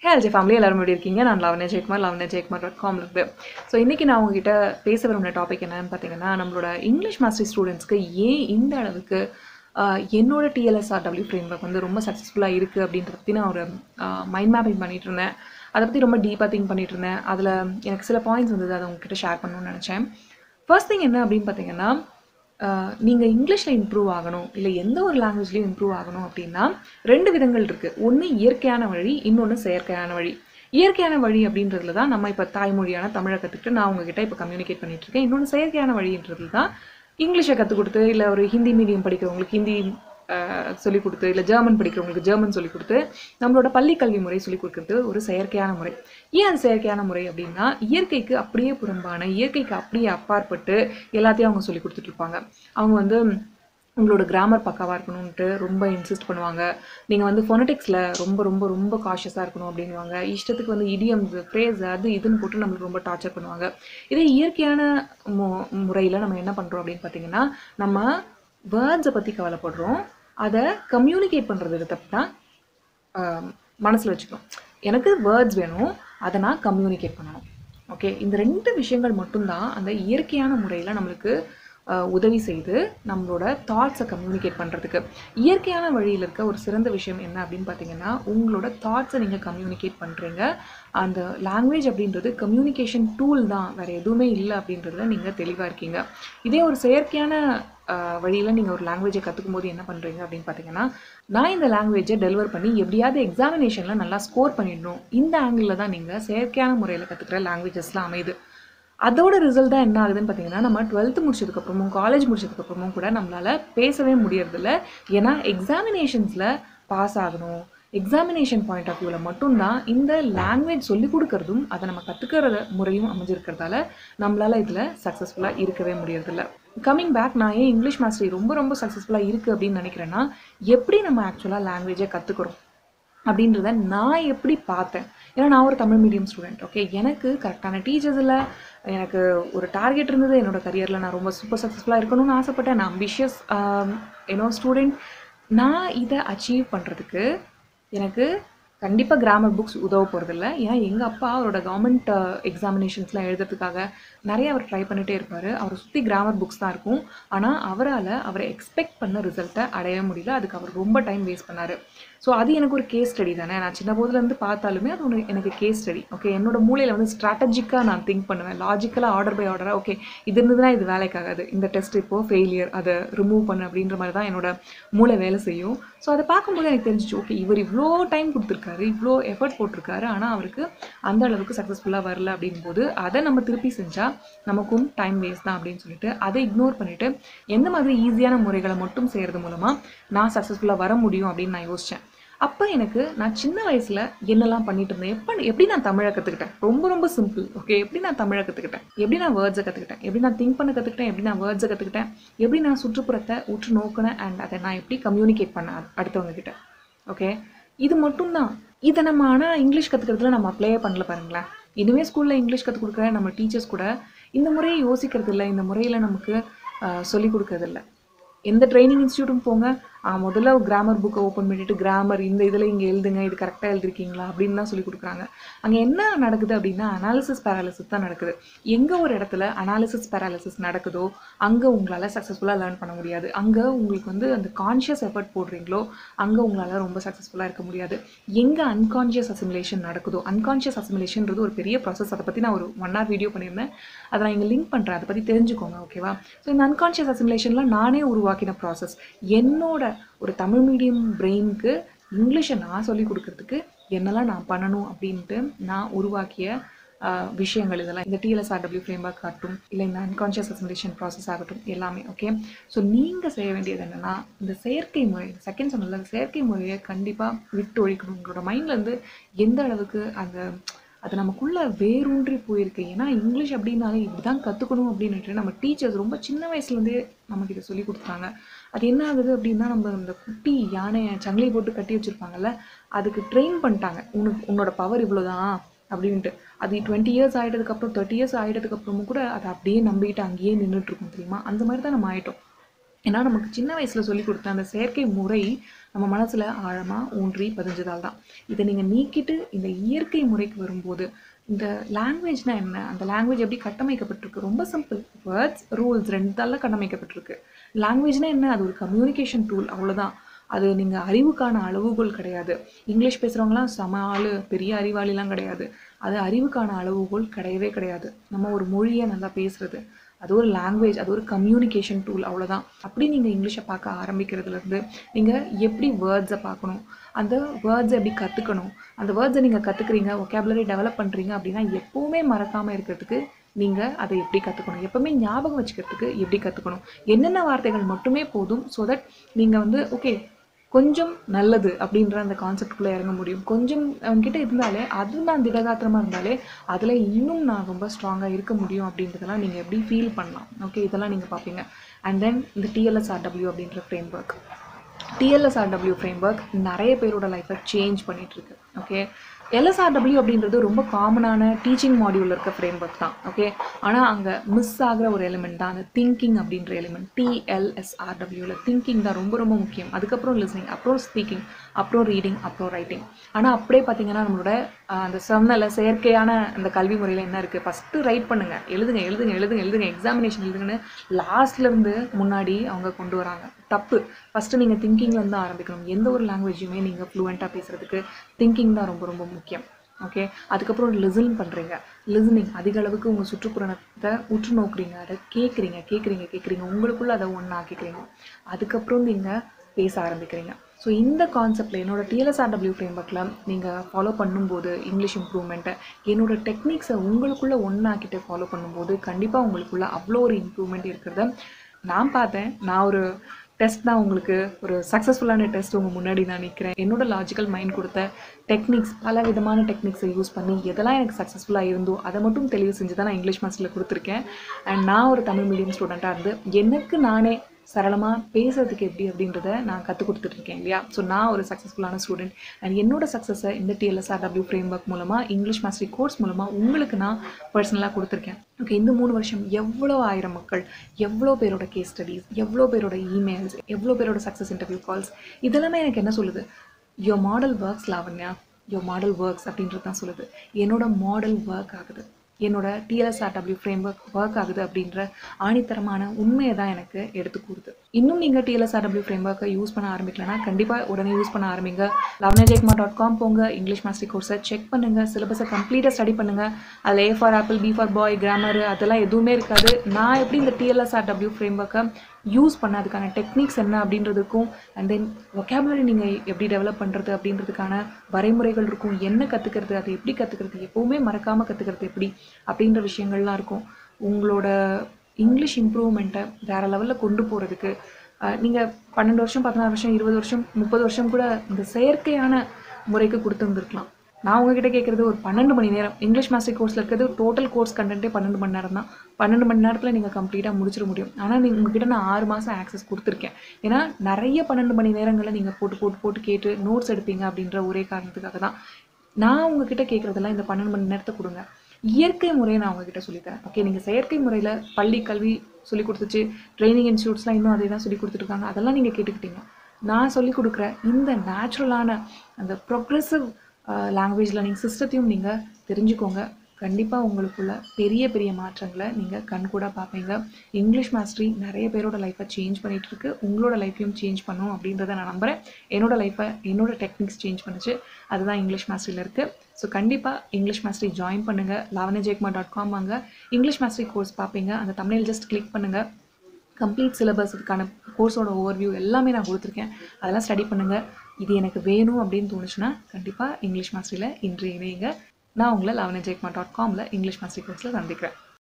ஹே அல்ஜி family எல்லாரும் எப்படி இருக்கீங்க நான் லவனே ஜெயக்குமார் லவனே ஜெயக்குமார் டாட் காம்ல இருந்து ஸோ இன்றைக்கி நான் உங்ககிட்ட பேச விரும்பின டாபிக் என்னன்னு பார்த்தீங்கன்னா நம்மளோட இங்கிலீஷ் மாஸ்டர் ஸ்டூடெண்ட்ஸ்க்கு ஏன் இந்த அளவுக்கு ஆஹ், என்னோட டிஎல்எஸ்ஆர்டபிள்யூ ஃப்ரேம் ஒர்க் வந்து ரொம்ப சக்ஸஸ்ஃபுல்லாக இருக்குது அப்படின்றத பற்றி நான் ஒரு மைண்ட் மேப்பிங் பண்ணிட்டு இருந்தேன் அதை பற்றி ரொம்ப டீப்பாக திங்க் பண்ணிட்டு இருந்தேன் அதில் எனக்கு சில பாயிண்ட்ஸ் வந்தது அதை உங்ககிட்ட ஷேர் பண்ணணும்னு நினச்சேன் ஃபர்ஸ்ட் திங் என்ன அப்படின்னு பார்த்தீங்கன்னா நீங்கள் இங்கிலீஷில் இம்ப்ரூவ் ஆகணும் இல்லை எந்த ஒரு லாங்குவேஜ்லையும் இம்ப்ரூவ் ஆகணும் அப்படின்னா ரெண்டு விதங்கள் இருக்குது ஒன்று இயற்கையான வழி இன்னொன்று செயற்கையான வழி இயற்கையான வழி அப்படின்றதுல தான் நம்ம இப்போ தாய்மொழியான தமிழை கற்றுக்கிட்டு நான் உங்ககிட்ட இப்போ கம்யூனிகேட் பண்ணிட்டு இருக்கேன் இன்னொன்று செயற்கையான வழின்றதுல தான் இங்கிலீஷை கற்றுக் கொடுத்து இல்லை ஒரு ஹிந்தி மீடியம் படிக்கிறவங்களுக்கு ஹிந்தி சொல்லிக் கொடுத்து இல்லை ஜெர்மன் படிக்கிறவங்களுக்கு ஜெர்மன் சொல்லிக் கொடுத்து நம்மளோட பள்ளி கல்வி முறை சொல்லிக் கொடுக்கறது ஒரு செயற்கையான முறை ஏன் அது செயற்கையான முறை அப்படின்னா இயற்கைக்கு அப்படியே புறம்பான இயற்கைக்கு அப்படியே அப்பாற்பட்டு எல்லாத்தையும் அவங்க சொல்லி கொடுத்துட்டு இருப்பாங்க அவங்க வந்து உங்களோட கிராமர் பக்காவாக இருக்கணும்ன்ட்டு ரொம்ப இன்சிஸ்ட் பண்ணுவாங்க நீங்கள் வந்து ஃபொனட்டிக்ஸில் ரொம்ப ரொம்ப ரொம்ப காஷியஸாக இருக்கணும் அப்படின்வாங்க இஷ்டத்துக்கு வந்து இடியம்ஸ் ஃப்ரேஸ் அது இதுன்னு போட்டு நம்மளுக்கு ரொம்ப டார்ச்சர் பண்ணுவாங்க இதே இயற்கையான மு முறையில் நம்ம என்ன பண்ணுறோம் அப்படின்னு பார்த்தீங்கன்னா நம்ம வேர்ட்ஸை பற்றி கவலைப்படுறோம் அதை கம்யூனிகேட் பண்ணுறது விதத்தை தான் மனசில் வச்சுக்கணும் எனக்கு வேர்ட்ஸ் வேணும் அதை நான் கம்யூனிகேட் பண்ணணும் ஓகே இந்த ரெண்டு விஷயங்கள் மட்டும்தான் அந்த இயற்கையான முறையில் நம்மளுக்கு ஆஹ், உதவி செய்து நம்மளோட தாட்ஸை கம்யூனிகேட் பண்ணுறதுக்கு இயற்கையான வழியில் இருக்க ஒரு சிறந்த விஷயம் என்ன அப்படின்னு பார்த்தீங்கன்னா உங்களோட தாட்ஸை நீங்கள் கம்யூனிகேட் பண்ணுறீங்க அந்த லாங்குவேஜ் அப்படின்றது கம்யூனிகேஷன் டூல் தான் வேறு எதுவுமே இல்லை அப்படின்றதுல நீங்கள் தெளிவாக இருக்கீங்க இதே ஒரு செயற்கையான வழியில் நீங்கள் ஒரு லாங்குவேஜை கற்றுக்கும் போது என்ன பண்ணுறீங்க அப்படின்னு பார்த்தீங்கன்னா நான் இந்த லாங்குவேஜை டெலிவர் பண்ணி எப்படியாவது எக்ஸாமினேஷனில் நல்லா ஸ்கோர் பண்ணிடணும் இந்த ஆங்கிளில் தான் நீங்கள் செயற்கையான முறையில் கற்றுக்கிற லாங்குவேஜஸ்லாம் அமையுது அதோட ரிசல்ட் தான் என்ன ஆகுதுன்னு பார்த்தீங்கன்னா நம்ம டுவெல்த்து முடிச்சதுக்கப்புறமும் காலேஜ் முடிச்சதுக்கப்புறமும் கூட நம்மளால் பேசவே முடியறதில்ல ஏன்னா எக்ஸாமினேஷன்ஸில் பாஸ் ஆகணும் எக்ஸாமினேஷன் பாயிண்ட் ஆஃப் வியூவில் மட்டும்தான் இந்த லாங்குவேஜ் சொல்லிக் கொடுக்கறதும் அதை நம்ம கற்றுக்கிற முறையும் அமைஞ்சிருக்கிறதால நம்மளால் இதில் சக்ஸஸ்ஃபுல்லாக இருக்கவே முடியறதில்ல கம்மிங் பேக் நான் ஏன் இங்கிலீஷ் மாஸ்டரி ரொம்ப ரொம்ப சக்ஸஸ்ஃபுல்லாக இருக்குது அப்படின்னு நினைக்கிறேன்னா எப்படி நம்ம ஆக்சுவலாக லாங்குவேஜை கற்றுக்குறோம் அப்படின்றத நான் எப்படி பார்த்தேன் ஏன்னா நான் ஒரு தமிழ் மீடியம் ஸ்டூடெண்ட் ஓகே எனக்கு கரெக்டான டீச்சர்ஸ் இல்லை எனக்கு ஒரு டார்கெட் இருந்தது என்னோட கரியரில் நான் ரொம்ப சூப்பர் சக்ஸஸ்ஃபுல்லாக இருக்கணும்னு ஆசைப்பட்டேன் நான் அம்பிஷியஸ் ஏன்னோ ஸ்டூடெண்ட் நான் இதை அச்சீவ் பண்ணுறதுக்கு எனக்கு கண்டிப்பாக கிராமர் புக்ஸ் உதவ போகிறதில்ல ஏன்னா எங்கள் அப்பா அவரோட கவர்மெண்ட் எக்ஸாமினேஷன்ஸ்லாம் எழுதுறதுக்காக நிறைய அவர் ட்ரை பண்ணிகிட்டே இருப்பார் அவரை சுற்றி கிராமர் புக்ஸ் தான் இருக்கும் ஆனால் அவரால் அவரை எக்ஸ்பெக்ட் பண்ண ரிசல்ட்டை அடைய முடியல அதுக்கு அவர் ரொம்ப டைம் வேஸ்ட் பண்ணார் ஸோ அது எனக்கு ஒரு கேஸ் ஸ்டடி தானே நான் சின்ன போதுலேருந்து பார்த்தாலுமே அது ஒன்று எனக்கு கேஸ் ஸ்டடி ஓகே என்னோட மூளையில் வந்து ஸ்ட்ராட்டஜிக்காக நான் திங்க் பண்ணுவேன் லாஜிக்கலாக ஆர்டர் பை ஆர்டராக ஓகே இது இருந்ததுன்னா இது வேலைக்காகாது இந்த டெஸ்ட் இப்போது ஃபெயிலியர் அதை ரிமூவ் பண்ணு அப்படின்ற மாதிரி தான் என்னோட மூளை வேலை செய்யும் ஸோ அதை பார்க்கும்போது எனக்கு தெரிஞ்சிச்சு ஓகே இவர் இவ்வளோ டைம் கொடுத்துருக்காரு இவ்வளோ எஃபர்ட் போட்டிருக்காரு ஆனால் அவருக்கு அந்த அளவுக்கு சக்ஸஸ்ஃபுல்லாக வரல அப்படிங்கும்போது அதை நம்ம திருப்பி செஞ்சால் நமக்கும் டைம் வேஸ்ட் தான் அப்படின்னு சொல்லிட்டு அதை இக்னோர் பண்ணிவிட்டு எந்த மாதிரி ஈஸியான முறைகளை மட்டும் செய்கிறது மூலமாக நான் சக்ஸஸ்ஃபுல்லாக வர முடியும் அப்படின்னு நான் யோசித்தேன் அப்போ எனக்கு நான் சின்ன வயசில் என்னெல்லாம் பண்ணிட்டு இருந்தேன் எப்போ எப்படி நான் தமிழை கற்றுக்கிட்டேன் ரொம்ப ரொம்ப சிம்பிள் ஓகே எப்படி நான் தமிழை கற்றுக்கிட்டேன் எப்படி நான் வேர்ட்ஸை கற்றுக்கிட்டேன் எப்படி நான் திங்க் பண்ண கற்றுக்கிட்டேன் எப்படி நான் வேர்ட்ஸை கற்றுக்கிட்டேன் எப்படி நான் சுற்றுப்புறத்தை உற்று நோக்கினேன் அண்ட் அதை நான் எப்படி கம்யூனிகேட் பண்ணேன் அ- அடுத்தவங்க கிட்ட ஓகே இது மட்டும்தான் இதை நம்ம ஆனால் இங்கிலீஷ் கற்றுக்கிறதுல நம்ம அப்ளை பண்ணல பாருங்களேன் இதுவே ஸ்கூலில் இங்கிலீஷ் கற்றுக் கொடுக்குற நம்ம டீச்சர்ஸ் கூட இந்த முறையை யோசிக்கிறது இல்லை இந்த முறையில் நமக்கு சொல்லிக் கொடுக்கறது இல்ல எந்த ட்ரைனிங் இன்ஸ்டியூட்டும் போங்க ஆ, முதல்ல கிராமர் புக்கை ஓப்பன் பண்ணிட்டு கிராமர் இந்த இதில் இங்கே எழுதுங்க இது கரெக்டாக எழுதிருக்கீங்களா அப்படின்னு தான் சொல்லி கொடுக்குறாங்க அங்கே என்ன நடக்குது அப்படின்னா அனாலிசிஸ் பேராலிசிஸ் தான் நடக்குது எங்கே ஒரு இடத்துல அனாலிசிஸ் பேராலிசிஸ் நடக்குதோ அங்கே உங்களால் சக்ஸஸ்ஃபுல்லாக லேர்ன் பண்ண முடியாது அங்கே உங்களுக்கு வந்து அந்த கான்ஷியஸ் எஃபர்ட் போடுறீங்களோ அங்கே உங்களால் ரொம்ப சக்ஸஸ்ஃபுல்லாக இருக்க முடியாது எங்கே அன்கான்ஷியஸ் அசிமுலேஷன் நடக்குதோ அன்கான்ஷியஸ் அசிமுலேஷன்றது ஒரு பெரிய ப்ராசஸ் அதை பற்றி நான் ஒரு ஒன் ஹவர் வீடியோ பண்ணியிருந்தேன் அதை நான் இங்கே லிங்க் பண்ணுறேன் அதை பற்றி தெரிஞ்சுக்கோங்க ஓகேவா ஸோ இந்த அன்கான்ஷியஸ் அசிமுலேஷனில் நானே உருவாக்கின ப்ராசஸ் என்னோட ஒரு தமிழ் மீடியம் பிரெயினுக்கு இங்கிலீஷை நான் சொல்லி கொடுக்கறதுக்கு என்னெல்லாம் நான் பண்ணணும் அப்படின்ட்டு நான் உருவாக்கிய ஆஹ், விஷயங்கள் இதெல்லாம் இந்த டிஎல்எஸ்ஆர்டபிள்யூ ஃப்ரேம்ஒர்க் ஆகட்டும் இல்லை இந்த அன்கான்ஷியஸ் அசிமுலேஷன் ப்ராசஸ் ஆகட்டும் எல்லாமே ஓகே ஸோ நீங்கள் செய்ய வேண்டியது என்னென்னா இந்த செயற்கை முறை செகண்ட் சொன்னல அந்த செயற்கை முறையை கண்டிப்பாக விட்டு ஒழிக்கணும் உங்களோட மைண்ட்லேருந்து எந்த அளவுக்கு அந்த அது நமக்குள்ள வேரூன்றி போயிருக்கு ஏன்னா இங்கிலீஷ் அப்படின்னாலே இப்படி தான் கற்றுக்கணும் அப்படின்னுட்டு நம்ம டீச்சர்ஸ் ரொம்ப சின்ன வயசுலேருந்தே நமக்கு இதை சொல்லி கொடுத்தாங்க அது என்ன ஆகுது அப்படின்னா நம்ம இந்த குட்டி யானையை சங்கிலி போட்டு கட்டி வச்சுருப்பாங்கல்ல அதுக்கு ட்ரெயின் பண்ணிட்டாங்க உனக்கு உன்னோட பவர் இவ்வளோதான் அப்படின்ட்டு அது டுவெண்ட்டி இயர்ஸ் ஆகிட்டதுக்கப்புறம் தேர்ட்டி இயர்ஸ் ஆகிட்டதுக்கப்புறமும் கூட அதை அப்படியே நம்பிக்கிட்டு அங்கேயே நின்றுட்டு இருக்கும் தெரியுமா அந்த மாதிரி தான் நம்ம ஆயிட்டோம் ஏன்னா நமக்கு சின்ன வயசில் சொல்லி கொடுத்த அந்த செயற்கை முறை நம்ம மனசில் ஆழமாக ஊன்றி பதிஞ்சதால் தான் இதை நீங்கள் நீக்கிட்டு இந்த இயற்கை முறைக்கு வரும்போது இந்த லாங்குவேஜ்னா என்ன அந்த லாங்குவேஜ் எப்படி கட்டமைக்கப்பட்டிருக்கு ரொம்ப சிம்பிள் வேர்ட்ஸ் ரூல்ஸ் ரெண்டால கட்டமைக்கப்பட்டிருக்கு லாங்குவேஜ்னா என்ன அது ஒரு கம்யூனிகேஷன் டூல் அவ்வளோதான் அது நீங்கள் அறிவுக்கான அளவுகோல் கிடையாது இங்கிலீஷ் பேசுகிறவங்களாம் சம ஆள் பெரிய அறிவாளிலாம் கிடையாது அது அறிவுக்கான அளவுகோல் கிடையவே கிடையாது நம்ம ஒரு மொழியை நல்லா பேசுறது அது ஒரு லாங்குவேஜ் அது ஒரு கம்யூனிகேஷன் டூல் அவ்வளோதான் அப்படி நீங்கள் இங்கிலீஷை பார்க்க ஆரம்பிக்கிறதுலேருந்து நீங்கள் எப்படி வேர்ட்ஸை பார்க்கணும் அந்த வேர்ட்ஸை எப்படி கற்றுக்கணும் அந்த வேர்ட்ஸை நீங்கள் கற்றுக்குறீங்க ஒகேபுலரி டெவலப் பண்ணுறீங்க அப்படின்னா எப்போவுமே மறக்காமல் இருக்கிறதுக்கு நீங்கள் அதை எப்படி கற்றுக்கணும் எப்போவுமே ஞாபகம் வச்சுக்கிறதுக்கு எப்படி கற்றுக்கணும் என்னென்ன வார்த்தைகள் மட்டுமே போதும் ஸோ தட் நீங்கள் வந்து ஓகே கொஞ்சம் நல்லது அப்படின்ற அந்த கான்செப்டுக்குள்ளே இறங்க முடியும் கொஞ்சம் அவங்ககிட்ட இருந்தாலே அது நான் திடகாத்திரமாக இருந்தாலே அதில் இன்னும் நான் ரொம்ப ஸ்ட்ராங்காக இருக்க முடியும் அப்படின்றதெல்லாம் நீங்கள் எப்படி ஃபீல் பண்ணலாம் ஓகே இதெல்லாம் நீங்கள் பார்ப்பீங்க அண்ட் தென் இந்த டிஎல்எஸ்ஆர்டபிள்யூ அப்படின்ற framework DLSRW framework நிறைய பேரோட லைஃப்பை சேஞ்ச் பண்ணிகிட்ருக்கு ஓகே எல்எஸ்ஆர்டபிள்யூ அப்படின்றது ரொம்ப காமனான டீச்சிங் மாடியூல் இருக்க ஃப்ரேம் ஒர்க் தான் ஓகே ஆனால் அங்கே மிஸ் ஆகிற ஒரு எலிமெண்ட் தான் அந்த திங்கிங் அப்படின்ற எலிமெண்ட் டிஎல்எஸ்ஆர்டபிள்யூவில் திங்கிங் தான் ரொம்ப ரொம்ப முக்கியம் அதுக்கப்புறம் லிஸ்னிங் அப்புறம் ஸ்பீக்கிங் அப்புறம் ரீடிங் அப்புறம் ரைட்டிங் ஆனால் அப்படியே பார்த்தீங்கன்னா நம்மளோட ஆஹ், அந்த சொன்னல செயற்கையான அந்த கல்வி முறையில் என்ன இருக்குது ஃபஸ்ட்டு ரைட் பண்ணுங்க எழுதுங்க எழுதுங்க எழுதுங்க எழுதுங்க எக்ஸாமினேஷன் எழுதுங்கன்னு லாஸ்ட்லேருந்து முன்னாடி அவங்க கொண்டு வராங்க தப்பு ஃபஸ்ட்டு நீங்கள் திங்கிங்லேருந்து ஆரம்பிக்கணும் எந்த ஒரு லாங்குவேஜுமே நீங்கள் ஃப்ளூவெண்ட்டாக பேசுகிறதுக்கு திங்கிங் தான் ரொம்ப ரொம்ப முக்கியம் ஓகே அதுக்கப்புறம் லிசன் பண்ணுறீங்க லிசனிங் அதிக அளவுக்கு உங்கள் சுற்றுப்புறத்தை உற்று நோக்குறீங்க அதை கேட்குறீங்க கேட்குறீங்க கேட்குறீங்க உங்களுக்குள்ள அதை ஒன்றாக்கிக்கிறீங்க அதுக்கப்புறம் நீங்கள் பேச ஆரம்பிக்கிறீங்க ஸோ இந்த கான்செப்டில் என்னோட டிஎல்எஸ்ஆர்டபிள்யூ ஃப்ரேம் ஒர்க்கில் நீங்கள் ஃபாலோ பண்ணும்போது இங்கிலீஷ் இம்ப்ரூவ்மெண்ட்டை என்னோட டெக்னிக்ஸை உங்களுக்குள்ளே ஒன்றாக்கிட்டு ஃபாலோ பண்ணும்போது கண்டிப்பாக உங்களுக்குள்ள அவ்வளோ ஒரு இம்ப்ரூவ்மெண்ட் இருக்கிறத நான் பார்த்தேன் நான் ஒரு டெஸ்ட் தான் உங்களுக்கு ஒரு சக்ஸஸ்ஃபுல்லான டெஸ்ட் உங்கள் முன்னாடி நான் நிற்கிறேன் என்னோட லாஜிக்கல் மைண்ட் கொடுத்த டெக்னிக்ஸ் பல விதமான டெக்னிக்ஸை யூஸ் பண்ணி எதெல்லாம் எனக்கு சக்ஸஸ்ஃபுல்லாக இருந்தோ அதை மட்டும் தெளிவு செஞ்சு தான் நான் இங்கிலீஷ் மாஸ்டரில் கொடுத்துருக்கேன் அண்ட் நான் ஒரு தமிழ் மீடியம் ஸ்டூடெண்ட்டாக இருந்து எனக்கு நானே சரளமாக பேசுறதுக்கு எப்படி அப்படின்றத நான் கற்றுக் கொடுத்துட்ருக்கேன் இல்லையா ஸோ நான் ஒரு சக்ஸஸ்ஃபுல்லான ஸ்டூடெண்ட் அண்ட் என்னோட சக்ஸஸை இந்த டிஎல்எஸ்ஆர்டபிள்யூ ஃப்ரேம் ஒர்க் மூலமாக இங்கிலீஷ் மாஸ்டரி கோர்ஸ் மூலமாக உங்களுக்கு நான் பர்சனலாக கொடுத்துருக்கேன் ஓகே இந்த மூணு வருஷம் எவ்வளோ ஆயிரம் மக்கள் எவ்வளோ பேரோட கேஸ் ஸ்டடீஸ் எவ்வளோ பேரோட இமெயில்ஸ் எவ்வளோ பேரோட சக்ஸஸ் இன்டர்வியூ கால்ஸ் இதெல்லாமே எனக்கு என்ன சொல்லுது yo model works Lavanya yo model works அப்படின்றது தான் சொல்லுது என்னோட மாடல் ஒர்க் ஆகுது என்னோட டிஎல்எஸ்ஆர்டபிள்யூ ஃப்ரேம் ஒர்க் ஒர்க் ஆகுது அப்படின்ற ஆணித்தரமான உண்மையை தான் எனக்கு எடுத்து கூறுது இன்னும் நீங்கள் டிஎல்எஸ்ஆர்டபிள்யூ ஃப்ரேம் ஒர்க்கை யூஸ் பண்ண ஆரம்பிக்கலனா கண்டிப்பாக உடனே யூஸ் பண்ண ஆரம்பிங்க லவ்னஜெக்மா டாட் காம் போங்க இங்கிலீஷ் மாஸ்டரி கோர்ஸை செக் பண்ணுங்கள் சிலபஸை கம்ப்ளீட்டாக ஸ்டடி பண்ணுங்கள் அதில் A for apple B for boy grammar அதெல்லாம் எதுவுமே இருக்காது நான் எப்படி இந்த டிஎல்எஸ்ஆர்டபிள்யூ ஃப்ரேம் ஒர்க்கை யூஸ் பண்ண அதுக்கான டெக்னிக்ஸ் என்ன அப்படின்றதுக்கும் அண்ட் தென் ஒகேபுலரி நீங்கள் எப்படி டெவலப் பண்ணுறது அப்படின்றதுக்கான வரைமுறைகள் இருக்கும் என்ன கற்றுக்கிறது அதை எப்படி கற்றுக்கிறது எப்போவுமே மறக்காமல் கற்றுக்கிறது எப்படி அப்படின்ற விஷயங்கள்லாம் இருக்கும் உங்களோட இங்கிலீஷ் இம்ப்ரூவ்மெண்ட்டை வேறு லெவலில் கொண்டு போகிறதுக்கு நீங்கள் பன்னெண்டு வருஷம் பதினாறு வருஷம் இருபது வருஷம் முப்பது வருஷம் கூட இந்த செயற்கையான முறைக்கு கொடுத்துருந்துருக்கலாம் நான் உங்ககிட்ட கேட்குறது ஒரு பன்னெண்டு மணி நேரம் இங்கிலீஷ் மாஸ்டர் கோர்ஸில் இருக்கிறது டோட்டல் கோர்ஸ் கண்டென்ட்டே பன்னெண்டு மணி நேரம் தான் பன்னெண்டு மணி நேரத்தில் நீங்கள் கம்ப்ளீட்டாக முடிச்சிட முடியும் ஆனால் நீங்கள் உங்ககிட்ட நான் ஆறு மாதம் ஆக்சஸ் கொடுத்துருக்கேன் ஏன்னா நிறைய பன்னெண்டு மணி நேரங்களில் நீங்கள் போட்டு போட்டு போட்டு கேட்டு நோட்ஸ் எடுப்பீங்க அப்படின்ற ஒரே காரணத்துக்காக தான் நான் உங்ககிட்ட கேட்குறதெல்லாம் இந்த பன்னெண்டு மணி நேரத்தை கொடுங்க இயற்கை முறையை நான் உங்ககிட்ட சொல்லித்தரேன் ஓகே நீங்கள் செயற்கை முறையில் பள்ளி கல்வி சொல்லி கொடுத்துச்சு ட்ரைனிங் இன்ஸ்டியூட்ஸ்லாம் இன்னும் அதே தான் சொல்லி கொடுத்துட்ருக்காங்க அதெல்லாம் நீங்கள் கேட்டுக்கிட்டீங்க நான் சொல்லி கொடுக்குற இந்த நேச்சுரலான அந்த ப்ரொக்ரெசிவ் லாங்குவேஜ் லேர்னிங் சிஸ்டத்தையும் நீங்கள் தெரிஞ்சுக்கோங்க கண்டிப்பாக உங்களுக்குள்ள பெரிய பெரிய மாற்றங்களை நீங்கள் கண்கூட பார்ப்பீங்க இங்கிலீஷ் மாஸ்டரி நிறைய பேரோட லைஃப்பை சேஞ்ச் பண்ணிட்டு இருக்கு உங்களோட லைஃப்பையும் சேஞ்ச் பண்ணும் அப்படின்றத நான் நம்புகிறேன் என்னோட லைஃப்பை என்னோட டெக்னிக்ஸ் சேஞ்ச் பண்ணுச்சு அதுதான் இங்கிலீஷ் மாஸ்டரியில் இருக்குது ஸோ கண்டிப்பாக இங்கிலீஷ் மாஸ்டரி ஜாயின் பண்ணுங்கள் லாவனஜேக்மா டாட் காம் வாங்க இங்கிலீஷ் மாஸ்டரி கோர்ஸ் பார்ப்பீங்க அந்த தமிழில் ஜஸ்ட் கிளிக் பண்ணுங்கள் கம்ப்ளீட் சிலபஸ் இதுக்கான கோர்ஸோட ஓவர்வியூ எல்லாமே நான் கொடுத்துருக்கேன் அதெல்லாம் ஸ்டடி பண்ணுங்கள் இது எனக்கு வேணும் அப்படின்னு தோணுச்சுன்னா கண்டிப்பாக இங்கிலீஷ் மாஸ்டரியில் இன்று இணையுங்க நான் உங்களை லெவன் ஜெக்மா டாட் காமில் இங்கிலீஷ் மாஸ்டரி கோர்ஸில் சந்திக்கிறேன்